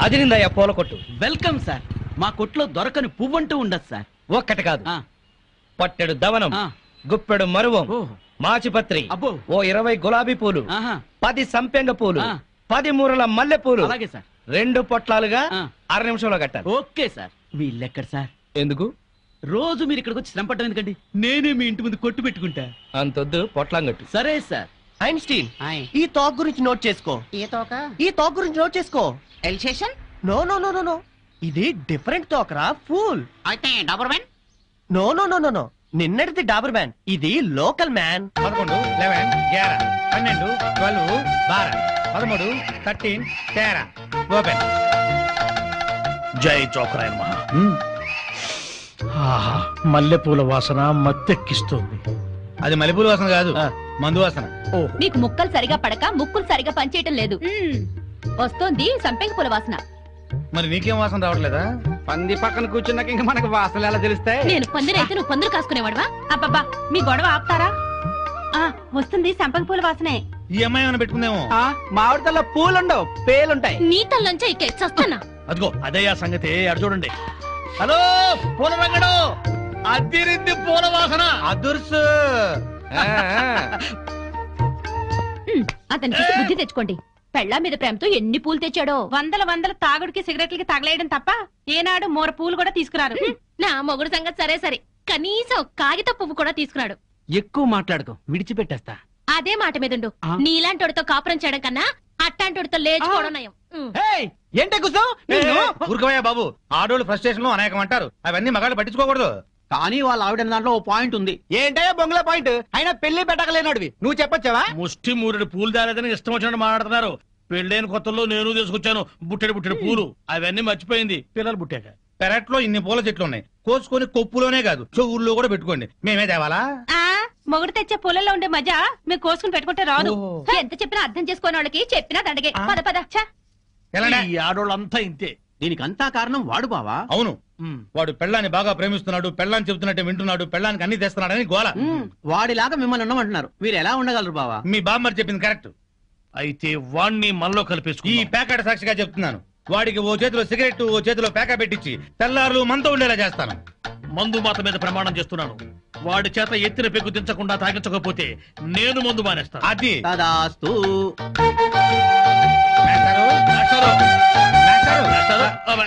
అదిరిందయ్యా పూల కొట్టు welcome sir మా కొట్లో దొరకని పువ్వంటూ ఉండదు సార్ ఒక్కటి కాదు ఆ, పట్టెడు దవనం ఆ. గుప్పెడు మరువం ఓ. మాచిపత్రి అబ్బో. ఓ ఇరవై గులాబీ పూలు ఆహా. పది సంపెంగ పూలు ఆ. పది మూరల మల్లె పూలు అలాగే సార్ రెండు పొట్లాలుగా ఆ. అర నిమిషంలో కట్టాలి ఓకే సార్ వీళ్ళెక్కడ సార్ ఎందుకు రోజు మీరు ఇక్కడికి వచ్చి శ్రమపడడం ఎందుకండి నేనే మీ ఇంటి ముందు కొట్టు పెట్టుకుంటా అంతొద్దు పొట్లాంగట్టు సరే సార్ ఐన్స్టీన్ ఆయ్. ఈ టాక్ గురించి నోట్ చేసుకో ఏ తోక ఈ టాక్ గురించి నోట్ చేసుకో Alsatian no no no no no ఇది డిఫరెంట్ టాక్ రా ఫూల్ అయితే Doberman no no no no no నిన్నటిది డాబర్ మ్యాన్ ఇది లోకల్ మ్యాన్ పదకొండు లెవెన్ గ్యారా పన్నెండు ట్వెల్వ్ బారా పదమూడు థర్టీన్ తేరా ఓపెన్ జై చోకరాయన్ మహా ఆహా మల్లెపూల వాసన మత్తెక్కిస్తుంది అది మల్లెపూల వాసన కాదు ఆ. మందు వాసన ఓహో మీకు ముక్కలు సరిగా పడక ముక్కులు సరిగా పనిచేయటం లేదు వస్తోంది సంపెంగ పూల వాసన మరి నీకేం వాసన రావట్లేదా పంది పక్కన కూర్చున్నాక ఇంకా మనకు వాసనలు ఎలా తెలుస్తాయి నేను పందిరైతే నువ్వు పందులు కాసుకునేవాడవా అబ్బబ్బా మీ గొడవ ఆపుతారా ఆ వస్తుంది సంపెంగ పూల వాసనే ఈ అమ్మాయి ఏమైనా పెట్టుకుందేమో ఆ, మామిడి తల్ల పూలుండవు పేలుంటాయి నీ తల్లంచే ఇక చస్తున్నా అదిగో అదే ఆ సంగతి అడు చూడండి హలో పూల రంగడు అద్దిరింది పూల వాసన అదుర్సు ఉమ్, అతని చూసి బుద్ధి తెచ్చుకోండి పెళ్ళా మీద ప్రేమతో ఎన్ని పూలు తెచ్చాడో వందల వందల తాగుడికి సిగరెట్లకి తగలేయడం తప్ప ఏనాడు మోర పూలు కూడా తీసుకురారు హ్మ్, నా మొగుడు సంగతి సరే సరే కనీసం కాగిత పువ్వు కూడా తీసుకురాడు ఎక్కువ మాట్లాడుకో విడిచిపెట్టేస్తా అదే మాట మీదుండు ఆ? నీలాంటోడితో కాపురం చేయడం కన్నా అట్టాంటోడితో లేచుకోవడం నయం ఉమ్. ఏయ్, ఏంటే కూర్చో ఊరుకోవయ్యా బాబు ఆడోళ్ళు ఫ్రస్ట్రేషన్ లో అనేకం అంటారు అవన్నీ మగాళ్ళు పట్టించుకోకూడదు కానీ వాళ్ళ ఆవిడ దాంట్లో ఓ పాయింట్ ఉంది ఏంటే బొంగుల పాయింట్ అయినా పెళ్లి పెట్టకలేనాడివి నువ్వు చెప్పొచ్చావా ముష్టి మూరెడు పూలు దాలేదని ఇష్టం వచ్చినట్టు మాట్లాడుతున్నారు పెళ్ళైన కొత్తలో నేను తీసుకొచ్చాను బుట్టెడు బుట్టెడు పూలు అవన్నీ మర్చిపోయింది పిల్లలు పుట్టాక పెరట్లో ఇన్ని పూల చెట్లు ఉన్నాయి కోసుకొని కొప్పులోనే కాదు చెవుల్లో కూడా పెట్టుకోండి మేమే తేవాలా ఆ మొగుడు తెచ్చే పూలలో ఉండే మజా మీరు కోసుకుని పెట్టుకుంటే రాదు ఎంత చెప్పినా అర్థం చేసుకోని వాళ్ళకి చెప్పినా దండగే పద పద ఛ. ఎలానే ఈ ఆడోళ్ళంతా ఇంతే దీనికి అంతా కారణం వాడు బావా అవును ఉమ్. వాడు పెళ్ళాన్ని బాగా ప్రేమిస్తున్నాడు పెళ్ళాన్ని చెబుతున్నట్టే వింటున్నాడు పెళ్ళానికి అన్ని తెస్తున్నాడని గోల వాడిలాగా మిమ్మల్ని ఉండమంటున్నారు మీరు ఎలా ఉండగలరు బావా మీ బామ్మర్ చెప్పింది కరెక్ట్ అయితే వాణ్ణి మనలో ఈ కలిపేసుకు ప్యాకెట్ సాక్షిగా చెప్తున్నాను వాడికి ఓ చేతిలో సిగరెట్ ఓ చేతిలో ప్యాకెట్ పెట్టించి తెల్లారులు మనతో ఉండేలా చేస్తాను మందు మాత మీద ప్రమాణం చేస్తున్నాను వాడి చేత ఎత్తిన పెగ్గు దించకుండా తాగించకపోతే నేను మందు మానేస్తాను అది తదాస్తు మేస్టారు, మాస్టారు, మేస్టారు, మాస్టారు, అబ్బా.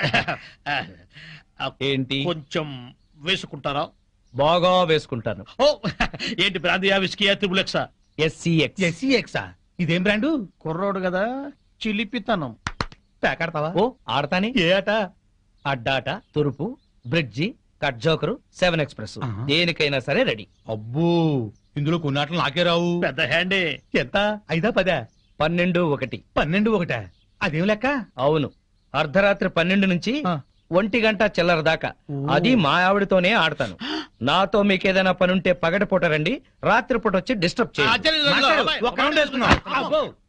ఆ, ఏంటి కొంచెం వేసుకుంటారా బాగా వేసుకుంటాను ఓ ఏంటి బ్రాందియా విస్కీయా త్రిబులెక్సా ఎస్సీఎక్స్ SCX ఆ? ఇదేం బ్రాండు కుర్రోడు కదా చిలిపితనం ప్యాకెడతావా ఓ ఆడతానే ఏ ఆట అడ్డాట తురుపు bridge cut joker seven express ఆహా. దేనికైనా సరే రెడీ అబ్బో ఇందులో కొన్నాట్లు నాకే రావు పెద్ద హ్యాండే ఎంత ఐదా పదా పన్నెండు ఒకటి పన్నెండు ఒకట అదేం లెక్క అవును అర్ధరాత్రి పన్నెండు నుంచి ఆ. ఒంటి గంట చిల్లర దాకా అది మా ఆవిడతోనే ఆడతాను నాతో మీకేదైనా పనుంటే పగటిపూట రండి రాత్రిపూట వచ్చి డిస్టర్బ్ చేయండి మాస్టారు, ఒక్క రౌండ్ వేసుకుందాం అబ్బో